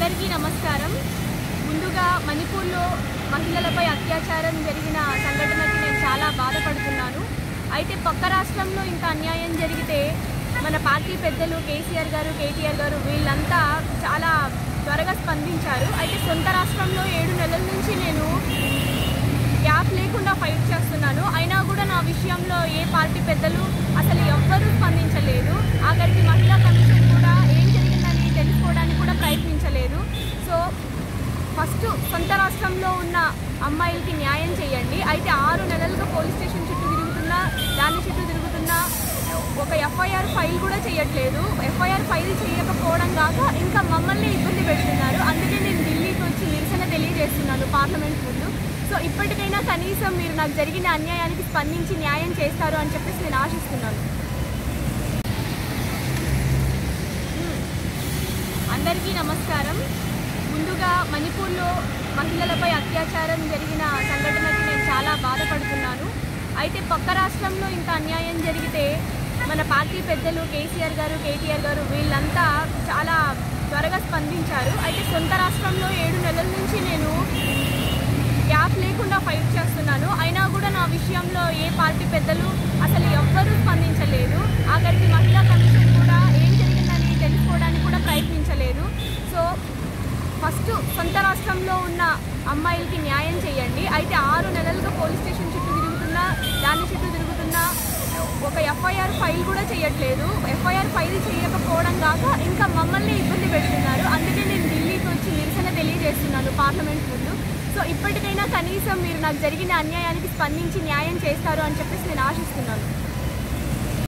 అందరికీ నమస్కారం ముందుగా మణిపూర్లో మహిళలపై అత్యాచారం జరిగిన సంఘటనకి నేను చాలా బాధపడుతున్నాను అయితే పక్క రాష్ట్రంలో ఇంత అన్యాయం జరిగితే మన పార్టీ పెద్దలు కేసీఆర్ గారు కేటీఆర్ గారు వీళ్ళంతా చాలా త్వరగా స్పందించారు అయితే సొంత రాష్ట్రంలో ఏడు నెలల నుంచి నేను గ్యాప్ లేకుండా ఫైట్ చేస్తున్నాను అయినా కూడా నా విషయంలో ఏ పార్టీ పెద్దలు అసలు ఎవ్వరూ స్పందించలేదు ఆఖరికి మహిళా కమిషన్ కూడా ఏం జరిగిందని తెలుసుకోవడానికి కూడా ప్రయత్నించలేదు సో ఫస్ట్ సొంత రాష్ట్రంలో ఉన్న అమ్మాయిలకి న్యాయం చేయండి అయితే ఆరు నెలలుగా పోలీస్ స్టేషన్ చుట్టూ తిరుగుతున్నా దాని చుట్టూ తిరుగుతున్నా ఒక ఎఫ్ఐఆర్ ఫైల్ కూడా చేయట్లేదు ఎఫ్ఐఆర్ ఫైల్ చేయకపోవడం కాక ఇంకా మమ్మల్ని ఇబ్బంది పెడుతున్నారు అందుకే నేను ఢిల్లీకి వచ్చి నిరసన తెలియజేస్తున్నాను పార్లమెంట్ ముందు సో ఇప్పటికైనా కనీసం మీరు నాకు జరిగిన అన్యాయానికి స్పందించి న్యాయం చేస్తారు అని చెప్పేసి నేను ఆశిస్తున్నాను అందరికీ నమస్కారం ముందుగా మణిపూర్లో మహిళలపై అత్యాచారం జరిగిన సంఘటనకి నేను చాలా బాధపడుతున్నాను అయితే పక్క రాష్ట్రంలో ఇంత అన్యాయం జరిగితే మన పార్టీ పెద్దలు కేసీఆర్ గారు కేటీఆర్ గారు వీళ్ళంతా చాలా త్వరగా స్పందించారు అయితే సొంత రాష్ట్రంలో ఏడు నెలల నుంచి నేను గ్యాప్ లేకుండా ఫైట్ చేస్తున్నాను అయినా కూడా నా విషయంలో ఏ పార్టీ పెద్దలు అసలు ఎవ్వరూ స్పందించలేదు ఆఖరికి మహిళా కమిషన్ కూడా ఏం జరిగిందని తెలుసుకోవడానికి కూడా ప్రయత్నించలేదు సో ఫస్ట్ సొంత రాష్ట్రంలో ఉన్న అమ్మాయిలకి న్యాయం చేయండి అయితే ఆరు నెలలుగా పోలీస్ స్టేషన్ చుట్టూ తిరుగుతున్నా దాని చుట్టూ తిరుగుతున్నా ఒక ఎఫ్ఐఆర్ ఫైల్ కూడా చేయట్లేదు ఎఫ్ఐఆర్ ఫైల్ చేయకపోవడం కాక ఇంకా మమ్మల్ని ఇబ్బంది పెడుతున్నారు అందుకే నేను ఢిల్లీకి వచ్చి నిరసన తెలియజేస్తున్నాను పార్లమెంట్ ముందు సో ఇప్పటికైనా కనీసం మీరు నాకు జరిగిన అన్యాయానికి స్పందించి న్యాయం చేస్తారు అని చెప్పేసి నేను ఆశిస్తున్నాను